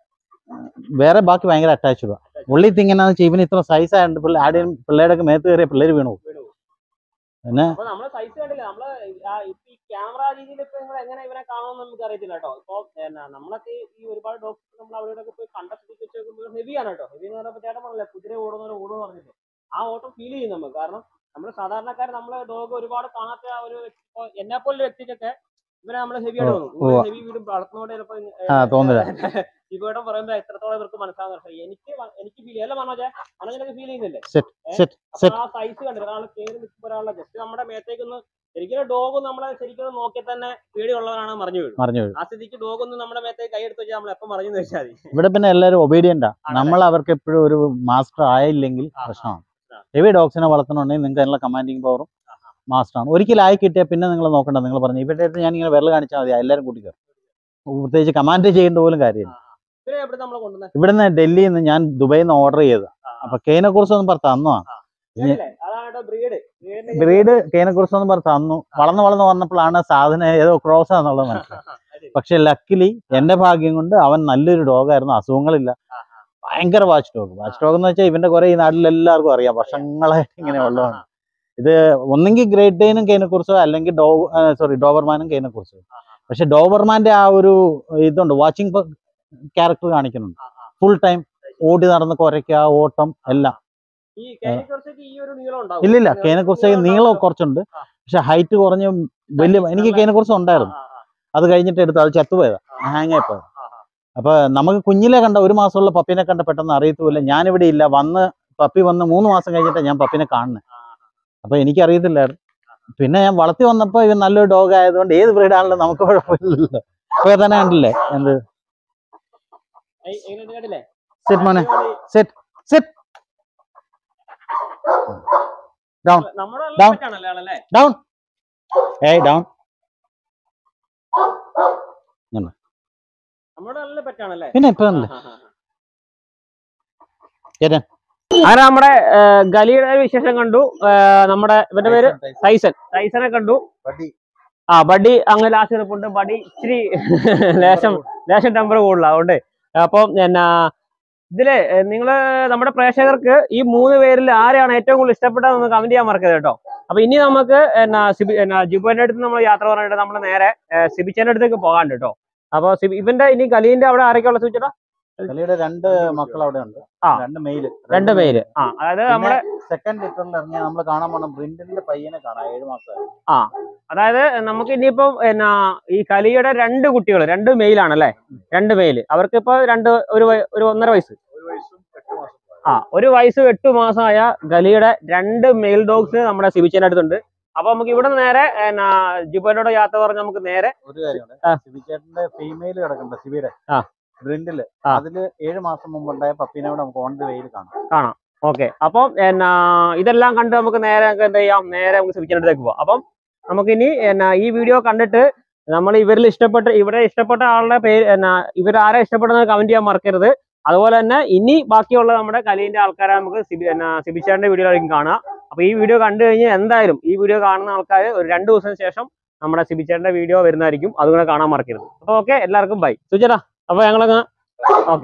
S3: വേറെ ബാക്കി ഭയങ്കര അറ്റാച്ച്ഡാ പുള്ളി ഇങ്ങനെയാന്ന് വെച്ചാൽ ഇവന് ഇത്ര സൈസ് ആയതുകൊണ്ട് പിള്ളേ ആടെയും പിള്ളേരുടെ ഒക്കെ മേത്ത് കയറിയ പിള്ളേര് വീണു പോകും.
S1: വീണു പോകും.
S3: പിന്നെ
S1: അപ്പൊ നമ്മള് സൈസ് കണ്ടില്ല നമ്മള് ആ ഇപ്പൊ ഈ ക്യാമറ രീതിയിൽ ഇപ്പൊ നിങ്ങൾ എങ്ങനെ ഇവനെ കാണുമെന്ന് നമുക്ക് അറിയത്തില്ല കേട്ടോ ഇപ്പൊ എന്നാ നമ്മളൊക്കെ ഈ ഒരുപാട് ഡോക്ടർ നമ്മൾ അവരോടൊക്കെ പോയി കണ്ട സ്ഥിതിക്ക് വെച്ച് നോക്കുമ്പോൾ ഹെവിയാണ് കേട്ടോ ഹെവി എന്ന് പറയുമ്പോൾ ചേട്ടൻ പറഞ്ഞില്ല കുതിര ഓടുന്നവരെ ഓടുമെന്ന് പറഞ്ഞിട്ട് ആ ഓട്ടം ഫീൽ ചെയ്യും നമുക്ക് കാരണം നമ്മൾ സാധാരണക്കാർ നമ്മള് ഡോഗ് ഒരുപാട് കാണാത്ത ആ ഒരു ഇപ്പൊ എന്നെ പോലൊരു വ്യക്തിക്കൊക്കെ ഇവനെ നമ്മൾ ഹെവി ആയിട്ട്
S3: ഓ,
S1: തോന്നും
S3: ഉവ്വ.
S1: ഹെവി വീട് വളർത്തുന്നോണ്ട് ചിലപ്പോ
S3: ആ തോന്നില്ല
S1: ഇവയുടെ പറയുമ്പോ എത്രത്തോളം ഇവർക്ക് മനസ്സിലാകുന്ന പക്ഷേ എനിക്ക് വ- എനിക്ക് ഫീൽ ചെയ്യല്ല മനോജെ മനോജനൊക്കെ ഫീൽ ചെയ്യുന്നില്ലേ
S3: Set,
S1: ഏ?
S3: set,
S1: അപ്പൊ
S3: set.
S1: ആ സൈസ് കണ്ടില്ല ഒരാൾ കയറി നിൽക്കുമ്പോൾ ഒരാളുടെ ജസ്റ്റ് നമ്മുടെ മേത്തേക്കൊന്ന് ശരിക്കും ഡോഗ് നമ്മളെ ശരിക്കും നോക്കി തന്നെ പേടിയുള്ളവരാണ് മറിഞ്ഞു വീഴും
S3: മറിഞ്ഞു വീഴും
S1: ആ സ്ഥിതിക്ക് ഡോഗ് ഒന്ന് നമ്മുടെ മേത്തേക്ക് കൈയെടുത്ത് വെച്ചാൽ നമ്മൾ എപ്പം മറിഞ്ഞു വെച്ചാൽ മതി
S3: ഇവിടെ പിന്നെ എല്ലാവരും ഒബീഡിയന്റാ
S1: ആണല്ലേ?
S3: നമ്മൾ അവർക്ക് എപ്പോഴും ഒരു മാസ്റ്റർ ആയില്ലെങ്കിൽ
S1: ആ, ആ.
S3: പ്രശ്നമാണ്
S1: ആ.
S3: ഹെവി ഡോഗ്സിനെ വളർത്തണമെങ്കിൽ നിങ്ങൾക്ക് അതിനുള്ള കമാൻഡിങ് പവറും മാസ്റ്ററാണ് ഒരിക്കലും ആയി കിട്ടിയാൽ പിന്നെ നിങ്ങൾ നോക്കണ്ട നിങ്ങൾ പറഞ്ഞു ഇവരുടെ അടുത്ത് ഞാൻ ഇങ്ങനെ വിരൽ കാണിച്ചാൽ മതി എല്ലാവരും കൂട്ടി കയറും പ്രത്യേകിച്ച് കമാൻഡ് ചെയ്യേണ്ട പോലും കാര്യമില്ല
S1: ഇവരെ എവിടെ നമ്മൾ കൊണ്ടുവന്നത്
S3: ഇവിടുന്ന് ഡൽഹിയിൽ നിന്ന് ഞാൻ ദുബൈയിൽ നിന്ന് ഓർഡർ ചെയ്ത അപ്പൊ കേനെ കുറിച്ചൊന്നും പറഞ്ഞ തന്നോ
S1: അതാണ് കേട്ടോ ബ്രീഡ്
S3: ബ്രീഡ് കേനെ കുറിച്ചൊന്നും പറഞ്ഞ തന്നു വളർന്ന് വളർന്ന് വന്നപ്പോഴാണ് സാധനം ഏതോ ക്രോസ് ആണെന്നുള്ളത് മനസ്സിലായത് പക്ഷെ ലക്കിലി എന്റെ ഭാഗ്യം കൊണ്ട് അവൻ നല്ലൊരു ഡോഗായിരുന്നു അസുഖങ്ങളില്ല ഭയങ്കര വാച്ച് ഡോഗ് വാച്ച് ഡോഗ് എന്ന് വെച്ചാൽ ഇവന്റെ കുറെ ഈ നാട്ടിൽ എല്ലാവർക്കും അറിയാം വർഷങ്ങളായിട്ട് ഇങ്ങനെ ഉള്ളതാണ് ഇത് ഒന്നെങ്കിൽ ഗ്രേറ്റ് ഡെയിനും കേനെ കുറിച്ചോ അല്ലെങ്കിൽ ഡോ സോറി ഡോബർമാനും കേനെ കുറിച്ചോ പക്ഷെ ഡോബർമാന്റെ ആ ഒരു ഇതുണ്ട് വാച്ചിങ് ക്യാരക്ടർ കാണിക്കുന്നുണ്ട് ഫുൾ ടൈം ഓടി നടന്ന് കുരയ്ക്കുക ഓട്ടം എല്ലാം
S1: ഈ കേനിക്കുറിച്ചൊക്കെ ഈ ഒരു നീളം ഉണ്ടാവും
S3: ഇല്ലില്ല കേനെ കുറിച്ച് നീളം കുറച്ചുണ്ട്
S1: ആ.
S3: പക്ഷെ ഹൈറ്റ് കുറഞ്ഞ വലിയ എനിക്ക് കേനെ കുറിച്ച് ഉണ്ടായിരുന്നു അത് കഴിഞ്ഞിട്ട് എടുത്ത് അത് ചത്തുപോയതാ ഹാങ് ആയി പോയത് അപ്പൊ നമുക്ക് കുഞ്ഞിലെ കണ്ട ഒരു മാസമുള്ള പപ്പിനെ കണ്ട പെട്ടെന്ന് അറിയത്തുമില്ല ഞാനിവിടെ ഇല്ല വന്ന് പപ്പി വന്ന് മൂന്ന് മാസം കഴിഞ്ഞിട്ട് ഞാൻ പപ്പിനെ കാണുന്നത് അപ്പൊ എനിക്ക് അറിയത്തില്ലായിരുന്നു പിന്നെ ഞാൻ വളർത്തി വന്നപ്പോ ഇവൻ നല്ലൊരു ഡോഗ് ആയതുകൊണ്ട് ഏത് breed ആണല്ലോ നമുക്ക് കുഴപ്പമില്ലല്ലോ ഇപ്പൊ തന്നെ കണ്ടില്ലേ എന്ത്
S1: കേട്ടില്ലേ
S3: സെറ്റ് മോനെ സെറ്റ് സെറ്റ് Down.
S1: നമ്മുടെ
S3: Down.
S1: ആണല്ലേ ആളല്ലേ
S3: ഡൗൺ ഏയ് ഡൗൺ
S1: നമ്മുടെ നല്ല പെറ്റാണല്ലേ
S3: പിന്നെ ഇപ്പൊ കണ്ടില്ലേ ചേട്ടൻ
S1: അങ്ങനെ നമ്മുടെ ആ, ഗലിയുടെ വിശേഷം കണ്ടു ആ, നമ്മുടെ ഇവന്റെ പേര് ടൈസൺ ടൈസനെ കണ്ടു ആ ബഡി അങ്ങ് ലാസ്റ്റ് നിൽപ്പുണ്ട് ബഡി ഇച്ചിരി ലേശം ലേശം ടെമ്പർ കൂടുതലാണ് അതുകൊണ്ട് അപ്പം എന്നാ ഇതില് നിങ്ങള് നമ്മുടെ പ്രേക്ഷകർക്ക് ഈ മൂന്ന് പേരിൽ ആരെയാണ് ഏറ്റവും കൂടുതൽ ഇഷ്ടപ്പെട്ടതെന്ന് കമന്റ് ചെയ്യാൻ മറക്കരുത് കേട്ടോ അപ്പൊ ഇനി നമുക്ക് എന്നാ സിബി എന്നാ ജിബുവിന്റെ അടുത്ത് നമ്മൾ യാത്ര പറഞ്ഞിട്ട് നമ്മൾ നേരെ ഏ, സിബിച്ചേന്റെ അടുത്തേക്ക് പോകാണ്ട് കേട്ടോ അപ്പൊ സിബി ഇവന്റെ ഇനി കലീന്റെ അവിടെ ആരൊക്കെയുള്ള സൂചിച്ചേട്ടാ
S3: കലിയുടെ രണ്ട് മക്കൾ അവിടെ ഉണ്ട്
S1: ആ.
S3: രണ്ട് മെയില്
S1: രണ്ട് പേര് ആ അതായത് നമ്മുടെ
S3: സെക്കൻഡ് ലിറ്ററിൽ ഇറങ്ങിയ നമ്മൾ കാണാൻ പോണ ബ്രിന്റിന്റെ പയ്യനെ കാണാം ഏഴ് മാസം
S1: അതായത് നമുക്ക് ഇനിയിപ്പം എന്നാ ഈ കലിയുടെ രണ്ട് കുട്ടികൾ രണ്ട് മെയിലാണല്ലേ രണ്ട് മെയില് അവർക്ക് ഇപ്പൊ രണ്ട് ഒരു വയ- ഒരു ഒന്നര വയസ്സ്
S3: ഒരു വയസ്സും എട്ട് മാസം
S1: ആ ഒരു വയസ്സ് എട്ട് മാസമായ ഗലിയുടെ രണ്ട് മെയിൽ ഡോഗ്സ് നമ്മുടെ സിബിച്ചേന്റെ അടുത്തുണ്ട് അപ്പൊ നമുക്ക് ഇവിടെ നിന്ന് നേരെ എന്നാ ജിബോനോട് യാത്ര പറഞ്ഞ് നമുക്ക് നേരെ
S3: ഒരു കാര്യമുണ്ട്
S1: ആ.
S3: സിബിച്ചേട്ടന്റെ ഫീമെയിൽ കിടക്കുന്നുണ്ട് സിബിയുടെ
S1: ആ.
S3: ബ്രിന്റില്
S1: ആ.
S3: അതില് ഏഴ് മാസം മുമ്പ് ഉണ്ടായ പപ്പീനെ കൂടെ നമുക്ക് ഓൺ ദ വെയിൽ കാണാം
S1: ഓക്കെ അപ്പം എന്നാ ഇതെല്ലാം കണ്ട് നമുക്ക് നേരെ നമുക്ക് എന്ത് ചെയ്യാം നേരെ നമുക്ക് സിബിച്ചേന്റെ അടുത്തേക്ക് പോവാം അപ്പം നമുക്കിനി എന്നാ ഈ വീഡിയോ കണ്ടിട്ട് നമ്മൾ ഇവരിൽ ഇഷ്ടപ്പെട്ട ഇവിടെ ഇഷ്ടപ്പെട്ട ആളുടെ പേര് എന്നാ ഇവർ ആരെ ഇഷ്ടപ്പെടുന്നത് കമന്റ് ചെയ്യാൻ മറക്കരുത് അതുപോലെ തന്നെ ഇനി ബാക്കിയുള്ള നമ്മുടെ കലീന്റെ ആൾക്കാരെ നമുക്ക് സിബി എന്നാ സിബിച്ചാറിന്റെ വീഡിയോയിലായിരിക്കും കാണുക അപ്പൊ ഈ വീഡിയോ കണ്ടു കഴിഞ്ഞാൽ എന്തായാലും ഈ വീഡിയോ കാണുന്ന ആൾക്കാർ ഒരു രണ്ട് ദിവസത്തിന് ശേഷം നമ്മുടെ സിബിച്ചാറിന്റെ വീഡിയോ വരുന്നതായിരിക്കും അതുകൂടെ കാണാൻ മറക്കരുത് അപ്പൊ ഓക്കെ എല്ലാവർക്കും ബൈ സുചേട്ടാ അപ്പൊ ഞങ്ങളങ്ങ് ഓക്കെ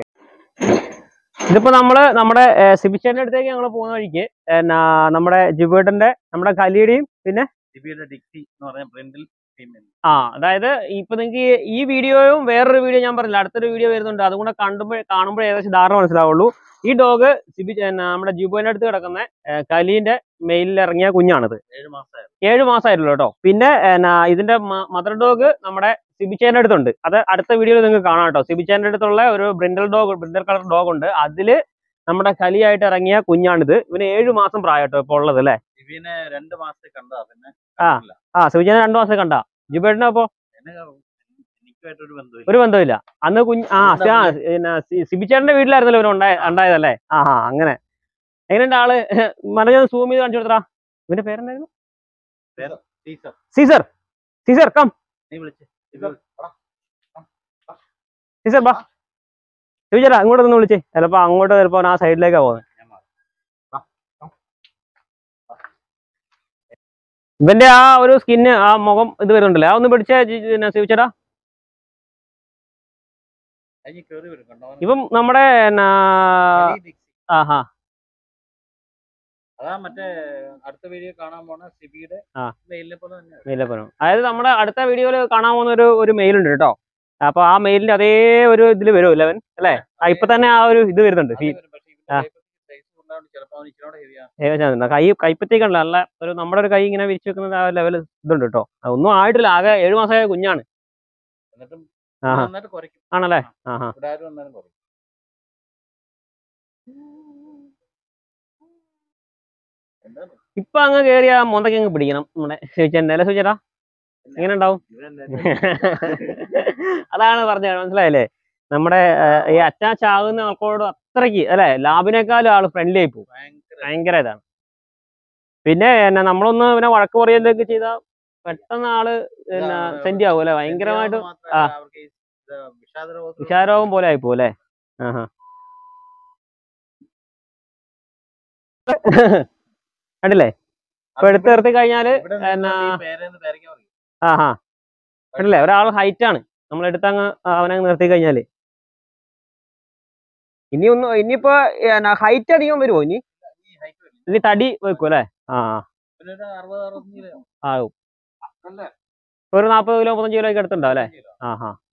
S1: ഇതിപ്പോ നമ്മള് നമ്മുടെ സിബിച്ചാറിന്റെ അടുത്തേക്ക് ഞങ്ങൾ പോകുന്ന വഴിക്ക് എന്നാ നമ്മുടെ ജിബേട്ടന്റെ നമ്മുടെ കലിയുടെയും
S3: സിബിയുടെ ഡിക്റ്റി എന്ന് പറഞ്ഞ ബ്രിന്റിൽ ഫീമെയിൽ
S1: ആ അതായത് ഇപ്പൊ നിങ്ങൾക്ക് ഈ വീഡിയോയും വേറൊരു വീഡിയോ ഞാൻ പറഞ്ഞില്ല അടുത്തൊരു വീഡിയോ വരുന്നുണ്ട് അതും കൂടെ കണ്ടുമ്പോൾ കാണുമ്പോൾ ഏകദേശം ധാരണ മനസ്സിലാവുള്ളൂ ഈ ഡോഗ് സിബി എന്നാ നമ്മുടെ ജിബോന്റെ അടുത്ത് കിടക്കുന്ന ഏ, കലീന്റെ മെയിലിൽ ഇറങ്ങിയ കുഞ്ഞാണിത്
S3: ഏഴ് മാസമായിരുന്നു
S1: ഏഴ് മാസമായിട്ടുള്ളൂ കേട്ടോ പിന്നെ എന്നാ ഇതിന്റെ മദർ ഡോഗ് നമ്മുടെ സിബിച്ചേന്റെ അടുത്തുണ്ട് അത് അടുത്ത വീഡിയോയിൽ നിങ്ങൾക്ക് കാണാം കേട്ടോ സിബിച്ചേന്റെ അടുത്തുള്ള ഒരു brindle dog brindle colour dog ഉണ്ട് അതില് നമ്മുടെ കലിയായിട്ട് ഇറങ്ങിയ കുഞ്ഞാണിത് ഇവന് ഏഴ് മാസം പ്രായം കേട്ടോ ഇപ്പോൾ ഉള്ളത് അല്ലേ
S3: സിബിനെ രണ്ട് മാസത്തെ കണ്ടതാ പിന്നെ
S1: ആ.
S3: കണ്ടില്ല.
S1: ആ സിബിച്ചേനെ രണ്ടു മാസം കണ്ട ജിബേട്ടിനെ അപ്പോ
S3: എന്നെ എനിക്കുമായിട്ടൊരു ബന്ധമില്ല
S1: ഒരു ബന്ധമില്ല അന്ന് കുഞ്ഞ് ആ സി- ആ പിന്നെ സി- സിബിച്ചേട്ടന്റെ വീട്ടിലായിരുന്നല്ലോ ഇവൻ ഉണ്ടായ ഉണ്ടായതല്ലേ ആ ആ അങ്ങനെ എങ്ങനെയുണ്ട് ആള് മനോജ് സൂം ചെയ്ത് കാണിച്ചു കൊടുത്തടാ ഇവന്റെ പേരെന്തായിരുന്നു
S3: ടീച്ചർ
S1: സീസർ സീസർ കം
S3: നീ വിളിച്ച് ഇത്
S1: ടീച്ചർ ബാ ടീച്ചറാ അങ്ങോട്ടൊന്ന് വിളിച്ചേ ചിലപ്പോ അങ്ങോട്ട് ചിലപ്പോ ആ സൈഡിലേക്കാ പോകുന്നത് ഇവന്റെ ആ ഒരു സ്കിന്ന് ആ മുഖം ഇത് വരുന്നുണ്ടല്ലേ ആ ഒന്ന് പിടിച്ചേ ശിവച്ചേട്ടാ
S2: അതിന് കേറി വരും കണ്ടോ
S1: ഇപ്പം നമ്മുടെ എന്നാ,
S2: വലിയ ഡിക്സി.
S1: ആഹാ
S2: അതാ മറ്റേ അടുത്ത വീഡിയോ കാണാൻ പോണ സിബിയുടെ
S1: ആ.
S2: മെയിലിനെ പോലെ തന്നെ
S1: നീലപ്പനം അതായത് നമ്മുടെ അടുത്ത വീഡിയോയിൽ കാണാൻ പോകുന്ന ഒരു ഒരു മെയിൽ ഉണ്ട് കേട്ടോ അപ്പൊ ആ മെയിലിന്റെ അതേ ഒരു ഇതിൽ വരും ഇലവൻ അല്ലേ ആ ഇപ്പൊ തന്നെ ആ ഒരു ഇത് വരുന്നുണ്ട് ഫീ ആ.
S2: ചിലപ്പോ അവൻ ഇച്ചിരി ഹെവിയാണ്
S1: ഏകദേശം കൈ കൈപ്പത്തി കണ്ടില്ല നല്ല ഒരു നമ്മുടെ ഒരു കൈ ഇങ്ങനെ വിരിച്ചു വെക്കുന്ന ആ ലെവൽ ഇതുണ്ട് കേട്ടോ ഒന്നും ആയിട്ടില്ല ആകെ ഏഴു മാസമായ കുഞ്ഞാണ്
S2: എന്നിട്ടും
S1: ആഹാ
S2: നന്നായിട്ട് കുറയ്ക്കും
S1: ആണല്ലേ ആഹാ
S2: ഇവിടെ ആരും വന്നാലും കുറയ്ക്കും എന്താണ്
S1: ഇപ്പൊ അങ്ങ് കേറിയ മൊന്തയ്ക്ക് അങ്ങ് പിടിക്കണം നമ്മുടെ ചോദിച്ചാൽ അല്ലേ ചോദിച്ചാ എങ്ങനെ ഉണ്ടാവും അതാണ് പറഞ്ഞത് മനസ്സിലായല്ലേ നമ്മുടെ ആ, ഈ അറ്റാച്ച് ആകുന്ന ആൾക്കാരോട് അത്രയ്ക്ക് അല്ലെ ലാബിനേക്കാളും ആള് ഫ്രണ്ട്ലി ആയി പോകും
S2: ഭയങ്കര
S1: ഭയങ്കര ഇതാണ് പിന്നെ എന്നാ നമ്മളൊന്ന് പിന്നെ വഴക്ക് പറയുന്നതൊക്കെ ചെയ്താൽ പെട്ടെന്ന് ആള് പിന്നെ
S2: ഇതാണ്
S1: സെന്റ് ആവും അല്ലെ ഭയങ്കരമായിട്ട്
S2: മാത്രമല്ല
S1: ആ.
S2: അവർക്ക് ഈ ഇത് വിഷാദരോഗം
S1: വിഷാരോഗം പോലെ ആയിപ്പോ അല്ലെ ആഹാ കണ്ടില്ലേ ഇപ്പൊ എടുത്ത് നിർത്തി കഴിഞ്ഞാല്
S2: ഇവിടെ
S1: എന്നാ
S2: നിന്നിട്ട് ഈ പേരെന്ന് പേരയ്ക്കാൻ പറയും.
S1: ആഹാ കണ്ടില്ലേ ഒരാൾ ഹൈറ്റ് ആണ് നമ്മൾ എടുത്തങ്ങ് അവനെ നിർത്തി കഴിഞ്ഞാല് ഇനി ഒന്ന് ഇനിയിപ്പോ ഹൈറ്റ് അധികം വരുമോ ഇനി
S2: ഈ height വരും.
S1: ഇനി തടി വെക്കും അല്ലേ ആ ആ.
S2: പിന്നെ ഒരു അറുപത് അറുപത്തഞ്ച് കിലോ
S1: ആവും
S2: അല്ലേ
S1: ഒരു നാൽപ്പത് കിലോ മുപ്പത്തഞ്ച് കിലോ ഒക്കെ എടുത്തുണ്ടാവും അല്ലേ
S2: കിലോ
S1: ആഹാ